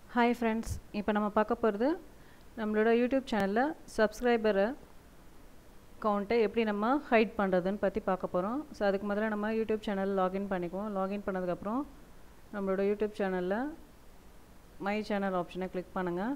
hi friends இப்போ நம்ம பார்க்க போகிறது நம்மளோட யூடியூப் சேனலில் சப்ஸ்கிரைபரை கவுண்ட்டை எப்படி நம்ம ஹைட் பண்ணுறதுன்னு பற்றி பார்க்க போகிறோம் ஸோ அதுக்கு முதல்ல நம்ம யூடியூப் சேனல் லாகின் பண்ணிக்குவோம் லாகின் பண்ணதுக்கப்புறம் நம்மளோட யூடியூப் சேனலில் மை சேனல் ஆப்ஷனை கிளிக் பண்ணுங்கள்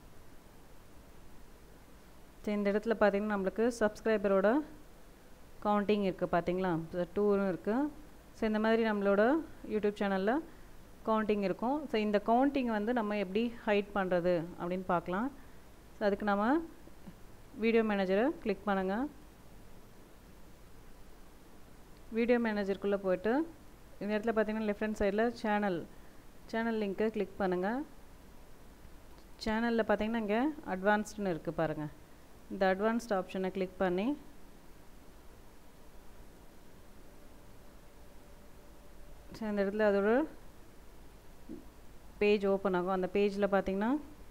ஸோ இந்த இடத்துல பார்த்தீங்கன்னா நம்மளுக்கு சப்ஸ்கிரைபரோட கவுண்டிங் இருக்குது பார்த்தீங்களா டூரும் இருக்குது ஸோ இந்த மாதிரி நம்மளோட யூடியூப் சேனலில் கவுண்டிங் இருக்கும் ஸோ இந்த கவுண்டிங் வந்து நம்ம எப்படி ஹைட் பண்ணுறது அப்படின்னு பார்க்கலாம் ஸோ அதுக்கு நம்ம வீடியோ மேனேஜரை கிளிக் பண்ணுங்கள் வீடியோ மேனேஜருக்குள்ளே போய்ட்டு இந்த இடத்துல பார்த்தீங்கன்னா லெஃப்ட் ஹேண்ட் சைடில் சேனல் சேனல் லிங்க்கை கிளிக் பண்ணுங்கள் சேனலில் பார்த்தீங்கன்னா இங்கே அட்வான்ஸ்டுன்னு இருக்குது பாருங்கள் இந்த அட்வான்ஸ்ட் ஆப்ஷனை கிளிக் பண்ணி ஸோ இந்த இடத்துல அதோட பேஜ் ஓப்பன் ஆகும் அந்த பேஜில் பார்த்தீங்கன்னா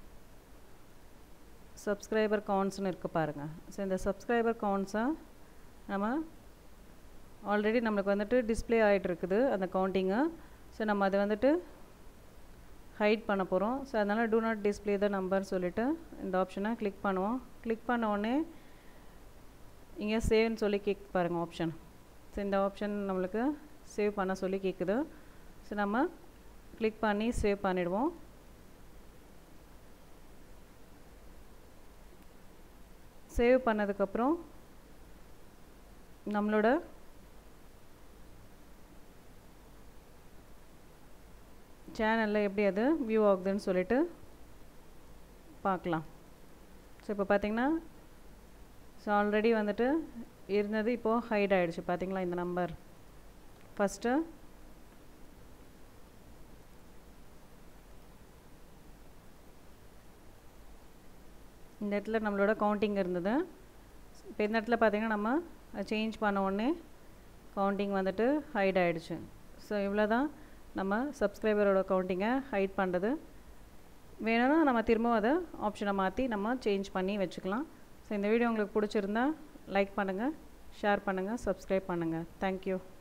சப்ஸ்கிரைபர் கவுண்ட்ஸ்னு இருக்குது பாருங்கள் ஸோ இந்த சப்ஸ்கிரைபர் கவுண்ட்ஸை நம்ம ஆல்ரெடி நம்மளுக்கு வந்துட்டு டிஸ்பிளே ஆகிட்டு இருக்குது அந்த கவுண்டிங்கு ஸோ நம்ம அதை வந்துட்டு ஹைட் பண்ண போகிறோம் ஸோ அதனால் do not display the number சொல்லிவிட்டு இந்த ஆப்ஷனை கிளிக் பண்ணுவோம் கிளிக் பண்ண உடனே இங்கே சேவ்னு சொல்லி கேக் பாருங்கள் ஆப்ஷன் ஸோ இந்த ஆப்ஷன் நம்மளுக்கு சேவ் பண்ண சொல்லி கேட்குது ஸோ நம்ம கிளிக் பண்ணி சேவ் பண்ணிடுவோம் சேவ் பண்ணதுக்கப்புறம் நம்மளோட சேனலில் எப்படி அது வியூ ஆகுதுன்னு சொல்லிட்டு பார்க்கலாம் ஸோ இப்போ பார்த்தீங்கன்னா ஸோ ஆல்ரெடி வந்துட்டு இருந்தது இப்போது ஹைட் ஆகிடுச்சு பார்த்தீங்களா இந்த நம்பர் ஃபஸ்ட்டு இந்த இடத்துல நம்மளோட கவுண்டிங் இருந்தது இப்போ இந்த இடத்துல பார்த்திங்கன்னா நம்ம சேஞ்ச் பண்ண உடனே கவுண்டிங் வந்துட்டு ஹைட் ஆகிடுச்சு ஸோ இவ்வளோ தான் நம்ம சப்ஸ்கிரைபரோட கவுண்டிங்கை ஹைட் பண்ணுறது வேணும்னா நம்ம திரும்பவும் அதை ஆப்ஷனை மாற்றி நம்ம சேஞ்ச் பண்ணி வச்சுக்கலாம் ஸோ இந்த வீடியோ உங்களுக்கு பிடிச்சிருந்தா லைக் பண்ணுங்கள் ஷேர் பண்ணுங்கள் சப்ஸ்கிரைப் பண்ணுங்கள் தேங்க்யூ